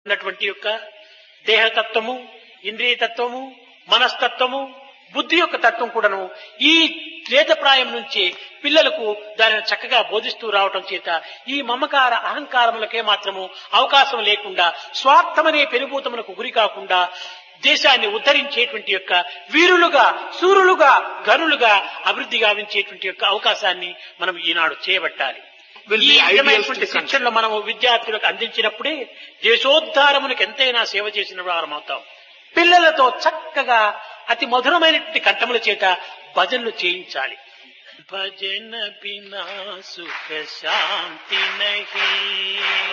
ఉన్నటువంటి యొక్క దేహతత్వము ఇంద్రియతత్వము మనస్తత్వము బుద్ధి యొక్క తత్వం కూడాను ఈ త్రేతప్రాయం నుంచి పిల్లలకు దానిని చక్కగా బోధిస్తూ రావటం చేత ఈ మమకార అహంకారములకే మాత్రము అవకాశం లేకుండా స్వార్థమనే పెనుభూతములకు గురి కాకుండా దేశాన్ని ఉద్ధరించేటువంటి యొక్క వీరులుగా సూరులుగా గనులుగా అభివృద్ధి గావించేటువంటి యొక్క అవకాశాన్ని మనం ఈనాడు చేయబట్టాలి Will ఈ be ideals విధమైనటువంటి to country. శిక్షణలు మనము విద్యార్థులకు అందించినప్పుడే దేశోద్ధారములకు ఎంతైనా సేవ చేసిన వారం అవుతాం పిల్లలతో చక్కగా అతి మధురమైనటువంటి కంఠముల చేత భజనలు చేయించాలి భజన బినా సుఖ శాంతి నహీ